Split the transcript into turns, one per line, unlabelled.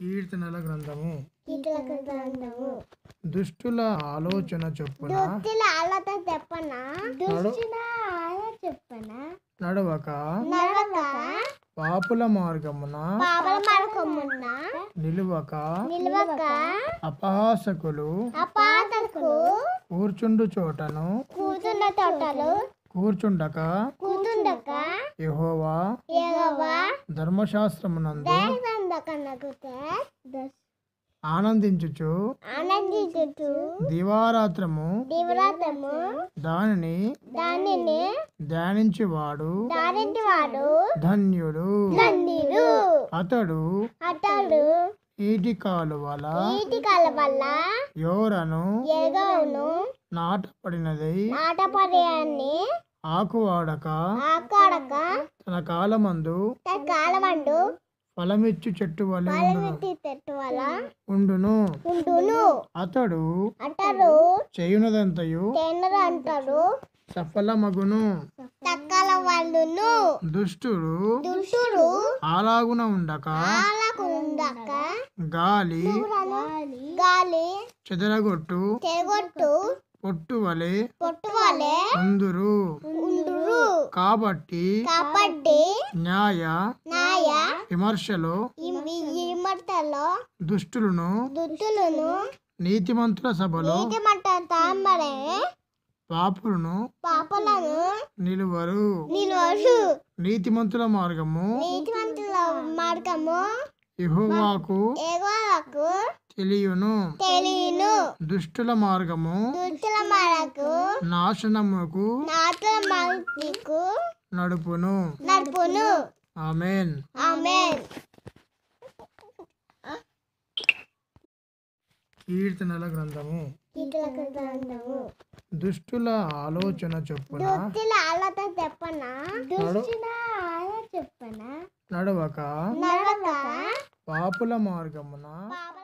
కీర్తనల గ్రంథము
కీటక గ్రంథము
దుష్టుల ఆలోచన చొప్పున
దుష్టుల ఆలత చెప్పనా దుష్టుల ఆల చెప్పనా
నడవక
నడవక
పాపుల మార్గమున
పాపల మార్గమున్న
నిలువక
నిలవక
అపహాసకులు
అపాతకు
కూర్చుండు చోటను
కూతున్న తోటలు
కూర్చుండక
కూతుండక
యెహోవా
ఏగవా
ధర్మశాస్త్రమునందు
దేశందకనకుతే
ఆనందించుచు
ఆనందించుచు
దివారాత్రము
దివ్రతము
దానిని
దానిని
ధ్యానించువాడు
దారింటి వాడు
ధన్యుడు
నందిరు
అతడు
అతడు
నీటి కాలువల
నీటి కలవల్ల
యోరను
ఎగవును
నాటపడినదై
నాటపర్యాన్ని
ఆకువాడక
ఆకాడక
తన కాలమందు
తన కాలమండు
ఫలమిచ్చు చెట్టు వలె ఉండును
పలవెత్తి తెట్టు వల్ల
ఉండును
ఉండును
అతడు
అతడు
చేయునదంతయు
తేనరు అంటాడు
సఫలమగును
తక్కల వాళ్ళును
దుష్టుడు
దుష్టుడు
అలాగున ఉండక
ఆలకు ఉండక
గాలి
గాలి
చెదరగొట్టు
తెగొట్టు
పొట్టు వలె
పొట్టు వాళ్ళే
ఉందురు
ఉండురు
కాబట్టి
కాబట్టి
న్యాయ
నాయ
విమర్శలో
ఇమర్తలో
దుష్టులను
దుద్దులను
నీతిమంతుల సభలో
నీటి మంట తామరే
పాపులను
పాపలను
నిలువరు
నిలువరు
నీతిమంతుల మార్గము
నీతిమంతుల మార్గము
యెహోవాకు
ఎగవకు
తెలియను
తెలియను
దుష్టుల మార్గము
దుష్టుల మనకు
నాశనముకు
నాటుల మనకు
నడుపును
నడుపును
ఆమెన్
ఆమెన్
కీర్తనల గ్రంథము
కీటక గ్రంథము
దుష్టుల ఆలోచన చొప్పున
దుష్టుల ఆలత చెప్పనా దుష్టుల ఆల చెప్పనా
నడవక
నడవక
పాపుల మార్గమున
పాపల